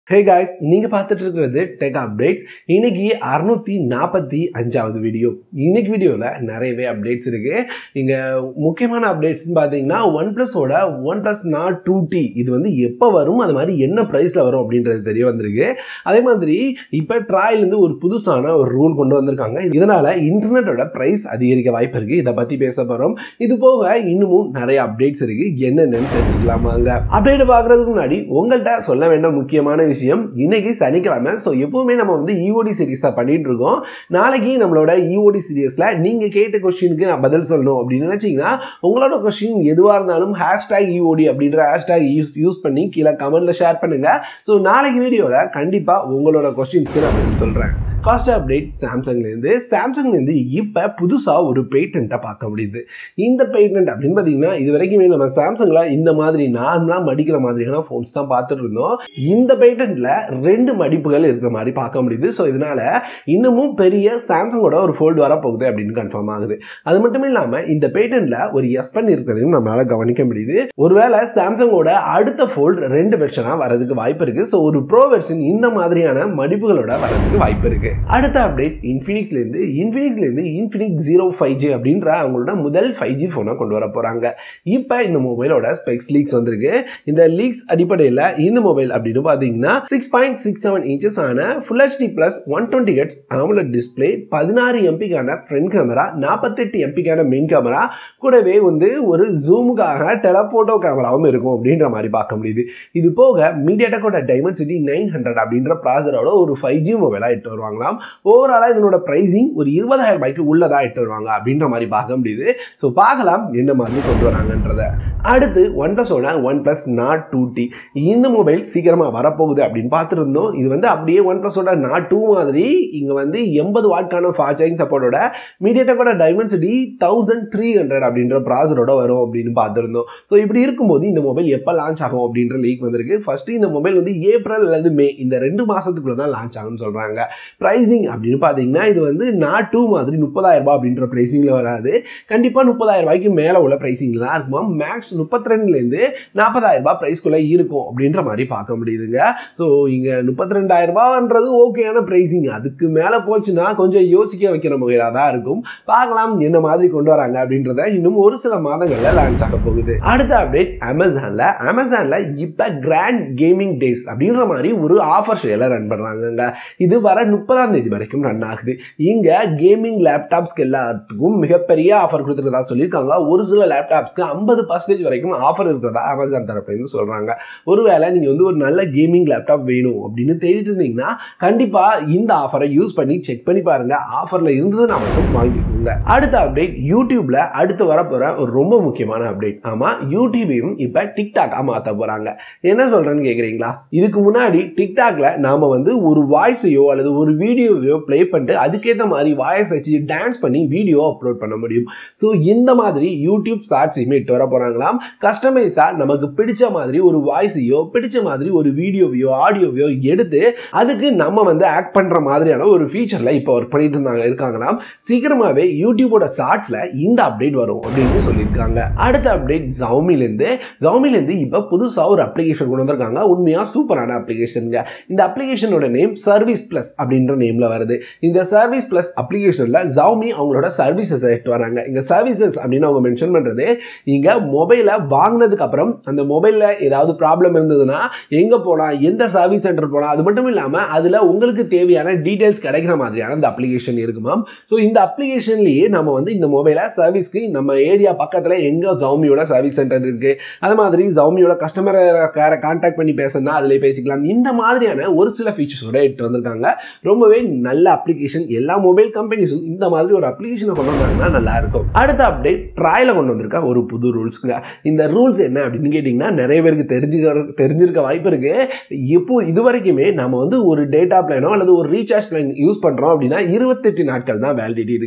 hey guys நீங்க பார்த்துட்டு இருக்கிறது டெக் அப்டேட்ஸ் இன்னைக்கு அறுநூத்தி நாற்பத்தி அஞ்சாவது வீடியோ இன்னைக்கு வீடியோவில் நிறையவே அப்டேட்ஸ் இருக்கு இங்க முக்கியமான அப்டேட்ஸ்னு பார்த்தீங்கன்னா ஒன் பிளஸோட OnePlus Nord two T இது வந்து எப்போ வரும் அது மாதிரி என்ன ப்ரைஸில் வரும் அப்படின்றது தெரிய வந்திருக்கு அதே மாதிரி இப்போ ட்ராயிலேருந்து ஒரு புதுசான ஒரு ரூல் கொண்டு வந்திருக்காங்க இதனால இன்டர்நெட்டோட ப்ரைஸ் அதிகரிக்க வாய்ப்பு இருக்கு இதை பற்றி பேச போகிறோம் இது போக இன்னமும் நிறைய அப்டேட்ஸ் இருக்கு என்னென்னு தெரிஞ்சுக்கலாமாங்க அப்டேட் பார்க்கறதுக்கு முன்னாடி உங்கள்கிட்ட சொல்ல வேண்டிய முக்கியமான விஷயம் இன்னைக்கு சனிக்கிழமை ஸோ எப்பவுமே நம்ம வந்து இஓடி சீரீஸாக பண்ணிட்டு இருக்கோம் நாளைக்கு நம்மளோட இஓடி சீரியஸில் நீங்கள் கேட்ட கொஸ்டினுக்கு நான் பதில் சொல்லணும் அப்படின்னு நினச்சிங்கன்னா உங்களோட கொஸ்டின் எதுவாக இருந்தாலும் ஹேஷ்டேக் இஓடி அப்படின்ற ஹேஷ்டேக் யூஸ் யூஸ் பண்ணி கீழே கமெண்ட்டில் ஷேர் பண்ணுங்கள் ஸோ நாளைக்கு வீடியோவில் கண்டிப்பாக உங்களோட கொஸ்டின்ஸ்க்கு நான் பதில் சொல்கிறேன் ஃபர்ஸ்ட் அப்டேட் சாம்சங்லேருந்து சாம்சங்லேருந்து இப்போ புதுசாக ஒரு பேட்டண்ட்டை பார்க்க முடியுது இந்த பேட்டன்ட் அப்படின்னு பார்த்தீங்கன்னா இது வரைக்குமே நம்ம சாம்சங்கில் இந்த மாதிரி நார்மலாக மடிக்கிற மாதிரியான ஃபோன்ஸ் தான் பார்த்துட்டு இருந்தோம் இந்த பேட்டன்ட்டில் ரெண்டு மடிப்புகள் இருக்கிற மாதிரி பார்க்க முடியுது ஸோ இதனால் இன்னமும் பெரிய சாம்சங்கோட ஒரு ஃபோல்டு வரப்போகுது அப்படின்னு கன்ஃபார்ம் ஆகுது அது மட்டும் இல்லாமல் இந்த பேட்டன்ட்டில் ஒரு எஸ் பண்ணி இருக்கிறதையும் நம்மளால் கவனிக்க முடியுது ஒருவேளை சாம்சங்கோட அடுத்த ஃபோல்டு ரெண்டு வெர்ஷனாக வரதுக்கு வாய்ப்பு இருக்குது ஸோ ஒரு ப்ரோ வெர்ஷன் இந்த மாதிரியான மடிப்புகளோட வரதுக்கு வாய்ப்பு இருக்குது அடுத்த அப்டேட் இன்ஃபினிக்ஸ்லேருந்து இன்ஃபினிக்ஸ்லேருந்து இன்ஃபினிக்ஸ் ஜீரோ ஃபைவ் ஜி அப்படின்ற அவங்களோட முதல் ஃபைவ் ஜி ஃபோனை கொண்டு வர போகிறாங்க இப்போ இந்த மொபைலோட ஸ்பெக்ஸ் லீக்ஸ் வந்திருக்கு இந்த லீக்ஸ் அடிப்படையில் இந்த மொபைல் அப்படின்னு பார்த்தீங்கன்னா six point six seven inches ஆன full HD plus one twenty hertz AMOLED display பதினாறு எம்பிக்கான ஃப்ரண்ட் கேமரா நாற்பத்தெட்டு எம்பிக்கான மெயின் கேமரா கூடவே வந்து ஒரு ஜூமுக்காக டெலஃபோட்டோ கேமராவும் இருக்கும் அப்படின்ற மாதிரி பார்க்க முடியுது இது போக மீடியாடெக்கோட டைமண்ட் நைன் ஹண்ட்ரட் அப்படின்ற ப்ராசரோட ஒரு ஃபைவ் ஜி மொபைலாக எட்டு வருவாங்களாம் ஓவராலாக இதனோட ப்ரைஸிங் ஒரு இருபதாயிரம் ரூபாய்க்கு உள்ளதாக எட்டு வருவாங்க அப்படின்ற மாதிரி பார்க்க முடியுது ஸோ பார்க்கலாம் என்ன மாதிரி கொண்டு வராங்கன்றத அடுத்து ஒன் ப்ளஸோட OnePlus Nord two T இந்த மொபைல் சீக்கிரமாக வரப்போகுது அப்படின்னு பார்த்துருந்தோம் இது வந்து அப்படியே ஒன் ப்ளஸோட நாட் டூ மாதிரி இங்கே வந்து எண்பது வாட்கான ஃபாஸ்ட் சார்ஜிங் சப்போர்ட்டோட மீடியாடெக்கோட Dimensity thousand three hundred அப்படின்ற ப்ராசரோட வரும் அப்படின்னு பார்த்துருந்தோம் ஸோ இப்படி இருக்கும்போது இந்த மொபைல் எப்போ லான்ச் ஆகும் அப்படின்ற லீக் வந்திருக்கு ஃபர்ஸ்ட் இந்த மொபைல் வந்து ஏப்ரல் அல்லது மே இந்த ரெண்டு மாதத்துக்குள்ள தான் லான்ச் ஆகும்னு சொல்கிறாங்க ப்ரைஸிங் அப்படின்னு பார்த்தீங்கன்னா இது வந்து நாட் டூ மாதிரி முப்பதாயிரம் ரூபாய் அப்படின்ற ப்ரைஸிங்கில் வராது கண்டிப்பாக முப்பதாயிரம் ரூபாய்க்கு மேலே உள்ள ப்ரைஸிங்கில் தான் இருக்குமா மேக்ஸ் முப்பத்தி ரெண்டுலேருந்து நாற்பதாயிரம் ரூபாய் ப்ரைஸ்க்குள்ளே இருக்கும் அப்படின்ற மாதிரி பார்க்க முடியுதுங்க ஸோ இங்கே முப்பத்தி ரெண்டாயிரம் ரூபான்றது ஓகேயான ப்ரைஸிங் அதுக்கு மேலே போச்சுன்னா கொஞ்சம் யோசிக்க வைக்கிற முறையாக தான் இருக்கும் பார்க்கலாம் என்ன மாதிரி கொண்டு வராங்க அப்படின்றத இன்னும் ஒரு சில மாதங்களில் லான்ச் ஆக போகுது அடுத்த அப்டேட் அமேசானில் அமேசானில் இப்போ கிராண்ட் கேமிங் டேஸ் அப்படின்ற மாதிரி ஒரு ஆஃபர் சேலை ரன் பண்ணுறாங்கங்க இது வர முப்பதாம் தேதி வரைக்கும் ரன் ஆகுது இங்கே கேமிங் லேப்டாப்ஸ்க்கு எல்லாத்துக்கும் மிகப்பெரிய ஆஃபர் கொடுத்துருக்கதா சொல்லியிருக்காங்க ஒரு சில லேப்டாப்ஸ்க்கு ஐம்பது பர்சன்டேஜ் வரைக்கும் ஆஃபர் இருக்கிறதா அமேசான் தரப்புலேருந்து சொல்கிறாங்க ஒருவேளை நீங்கள் வந்து ஒரு நல்ல கேமிங் லேப்டாப் வேணும் அப்படின்னு தேடிட்டு இருந்தீங்கன்னா கண்டிப்பாக இந்த ஆஃபரை யூஸ் பண்ணி செக் பண்ணி பாருங்க ஆஃபரில் இருந்ததுன்னா மட்டும் வாங்கிக்கோங்க அடுத்த அப்டேட் யூடியூப்ல அடுத்து வரப்போகிற ஒரு ரொம்ப முக்கியமான அப்டேட் ஆமாம் யூடியூபையும் இப்போ டிக்டாக்காக மாற்ற போகிறாங்க என்ன சொல்கிறேன்னு கேட்குறீங்களா இதுக்கு முன்னாடி டிக்டாக்ல நாம் வந்து ஒரு வாய்ஸையோ அல்லது ஒரு வீடியோவையோ ப்ளே பண்ணிட்டு அதுக்கேற்ற மாதிரி வாய்ஸ் வச்சு டான்ஸ் பண்ணி வீடியோ அப்லோட் பண்ண முடியும் ஸோ இந்த மாதிரி யூடியூப் ஷார்ட்ஸையுமே இட்டு வர போகிறாங்களாம் கஸ்டமைஸாக நமக்கு பிடிச்ச மாதிரி ஒரு வாய்ஸையோ பிடிச்ச மாதிரி ஒரு வீடியோவையோ ஆடியோவையோ எடுத்து அதுக்கு நம்ம வந்து ஆக்ட் பண்ணுற மாதிரியான ஒரு ஃபீச்சரில் இப்போ ஒர்க் பண்ணிட்டு இருந்தாங்க இருக்காங்களாம் சீக்கிரமாகவே யூடியூபோட ஷார்ட்ஸில் இந்த அப்டேட் வரும் அப்படின்னு சொல்லியிருக்காங்க அடுத்த அப்டேட் ஜவுமிலேருந்து ஜவுமிலேருந்து இப்போ புதுசாக ஒரு அப்ளிகேஷன் கொண்டு வந்திருக்காங்க உண்மையாக சூப்பரான அப்ளிகேஷனுங்க இந்த அப்ளிகேஷனோட நேம் சர்வீஸ் ப்ளஸ் அப்படின்ற நேமில் வருது இந்த சர்வீஸ் ப்ளஸ் அப்ளிகேஷனில் ஜவுமி அவங்களோட சர்வீசஸ் எடுத்து வராங்க இங்கே சர்வீசஸ் அப்படின்னு அவங்க மென்ஷன் பண்ணுறது நீங்கள் மொபைலை வாங்கினதுக்கு அப்புறம் அந்த மொபைலில் ஏதாவது ப்ராப்ளம் இருந்ததுன்னா எங்கே போகலாம் எந்த சர்வீஸ் சென்டர் போகலாம் அது மட்டும் இல்லாமல் அதில் உங்களுக்கு தேவையான டீட்டெயில்ஸ் கிடைக்கிற மாதிரியான இந்த அப்ளிகேஷன் இருக்குமாம் ஸோ இந்த அப்ளிகேஷன்லேயே நம்ம வந்து இந்த மொபைலை சர்வீஸ்க்கு நம்ம ஏரியா பக்கத்தில் எங்கே ஜவுமியோட சர்வீஸ் சென்டர் இருக்குது அது மாதிரி ஜவுமியோட கஸ்டமர் கேரை கான்டாக்ட் பண்ணி பேசணும்னா அதில் பேசிக்கலாம் இந்த மாதிரியான ஒரு சில ஃபீச்சர்ஸோட எடுத்து வந்திருக்காங்க ரொம்பவே நல்ல அப்ளிகேஷன் எல்லா மொபைல் கம்பெனிஸும் இந்த மாதிரி ஒரு அப்ளிகேஷனை கொண்டு வந்தாங்கன்னா நல்லா இருக்கும் அடுத்த அப்டேட் ட்ராயில் கொண்டு வந்திருக்க ஒரு புது ரூல்ஸுங்க இந்த ரூல்ஸ் என்ன அப்படின்னு கேட்டிங்கன்னா நிறைய பேருக்கு தெரிஞ்சுக்க தெரிஞ்சிருக்க வாய்ப்பு இருக்கு இப்போ இது வரைக்குமே நம்ம வந்து ஒரு டேட்டா பிளானோ அல்லது ஒரு ரீசார்ஜ் பிளான் யூஸ் பண்ணுறோம் அப்படின்னா இருபத்தெட்டு நாட்கள் தான் வேலிடிட்டி இருக்குது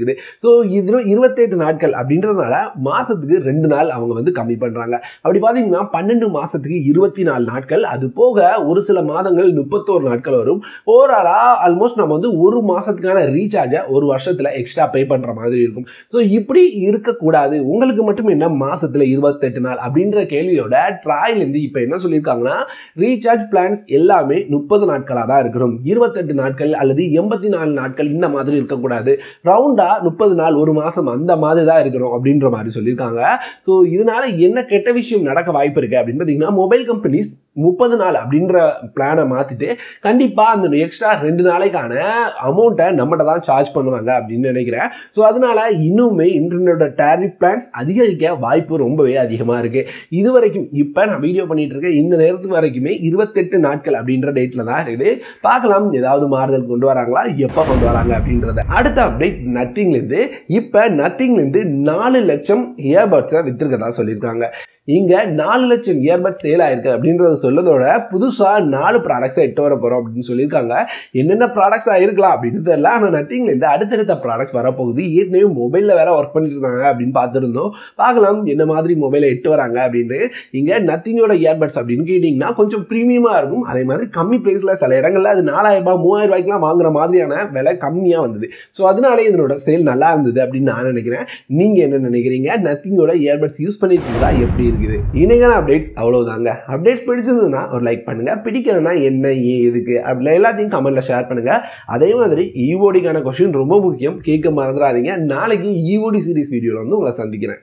ஸோ இதில் இருபத்தெட்டு நாட்கள் அப்படின்றதுனால மாதத்துக்கு ரெண்டு நாள் அவங்க வந்து கம்மி பண்ணுறாங்க அப்படி பார்த்தீங்கன்னா பன்னெண்டு மாதத்துக்கு இருபத்தி நாலு நாட்கள் அது போக ஒரு சில மாதங்கள் முப்பத்தோரு நாட்கள் வரும் ஓவராலாக ஆல்மோஸ்ட் நம்ம வந்து ஒரு மாதத்துக்கான ரீசார்ஜை ஒரு வருஷத்தில் எக்ஸ்ட்ரா பே பண்ணுற மாதிரி இருக்கும் ஸோ இப்படி இருக்கக்கூடாது உங்களுக்கு மட்டும் என்ன மாதத்தில் இருபத்தெட்டு நாள் அப்படின்ற கேள்வியோட ட்ராயிலேருந்து இப்போ என்ன சொல்லியிருக்காங்கன்னா ரீசார்ஜ் பிளான்ஸ் எல்லாமே முப்பது நாட்களாக தான் இருக்கணும் இருபத்தெட்டு நாட்கள் அல்லது எண்பத்தி நாலு நாட்கள் இந்த மாதிரி இருக்கக்கூடாது ரவுண்டாக முப்பது நாள் ஒரு மாதம் அந்த மாதிரி தான் இருக்கணும் அப்படின்ற மாதிரி சொல்லியிருக்காங்க ஸோ இதனால என்ன கெட்ட விஷயம் நடக்க வாய்ப்பு இருக்குது அப்படின்னு பார்த்தீங்கன்னா மொபைல் கம்பெனிஸ் முப்பது நாள் அப்படின்ற பிளானை மாற்றிட்டு கண்டிப்பாக அந்த எக்ஸ்ட்ரா ரெண்டு நாளைக்கான அமௌண்ட்டை நம்மகிட்ட தான் சார்ஜ் பண்ணுவாங்க அப்படின்னு நினைக்கிறேன் ஸோ அதனால இன்னுமே இன்டர்நெட்டோட டேரிஃப் பிளான்ஸ் அதிகரிக்க வாய்ப்பு ரொம்பவே அதிகமாக இருக்குது இது வரைக்கும் இப்போ நான் வீடியோ பண்ணிட்டு இருக்கேன் இந்த நேரத்துக்கு வரைக்குமே இருபத்தெட்டு நாட்கள் அப்படின்ற டேட்டில் தான் இருக்குது பார்க்கலாம் ஏதாவது மாறுதல் கொண்டு வராங்களா எப்போ கொண்டு வராங்க அப்படின்றத அடுத்த அப்டேட் நத்திங்லேருந்து இப்போ நத்திங்லேருந்து நாலு லட்சம் இயர்பட்ஸை விற்றுருக்கதா சொல்லியிருக்காங்க இங்கே நாலு லட்சம் இயர்பட்ஸ் சேல் ஆயிருக்கு அப்படின்றத சொல்லதோட புதுசாக நாலு ப்ராடக்ட்ஸை எட்டு வர போகிறோம் அப்படின்னு சொல்லியிருக்காங்க என்னென்ன ப்ராடக்ட்ஸாக இருக்கலாம் அப்படின்னு தெரியல ஆனால் நத்திங்லேருந்து அடுத்தடுத்த ப்ராடக்ட்ஸ் வரப்போகுது ஏற்கனவே மொபைலில் வேற ஒர்க் பண்ணிட்டு இருந்தாங்க அப்படின்னு பார்த்துருந்தோம் பார்க்கலாம் என்ன மாதிரி மொபைலை எட்டு வராங்க அப்படின்ட்டு இங்கே நத்திங்கோட இயர்பட்ஸ் அப்படின்னு கேட்டிங்கன்னா கொஞ்சம் ப்ரீமியமாக இருக்கும் அதே மாதிரி கம்மி ப்ரைஸில் சில இடங்களில் அது நாலாயிரம் ரூபாய் மூவாயிரம் ரூபாய்க்குலாம் வாங்குற மாதிரியான விலை கம்மியாக வந்தது ஸோ அதனாலே இதனோட சேல் நல்லா இருந்தது அப்படின்னு நான் நினைக்கிறேன் நீங்கள் என்ன நினைக்கிறீங்க நத்திங்கோட இயர்பட்ஸ் யூஸ் பண்ணிட்டு இருந்தா எப்படி இருக்குது இன்னைக்கான அப்டேட்ஸ் அவ்வளவுதாங்க அப்டேட்ஸ் பிடிச்சிருந்ததுன்னா ஒரு லைக் பண்ணுங்க பிடிக்கலன்னா என்ன ஏன் எதுக்கு அப்படி எல்லாத்தையும் கமெண்ட்ல ஷேர் பண்ணுங்க அதே மாதிரி ஈவோடிக்கான கொஸ்டின் ரொம்ப முக்கியம் கேட்க மறந்துடாதீங்க நாளைக்கு ஈவோடி சீரிஸ் வீடியோவில் வந்து உங்களை சந்திக்கிறேன்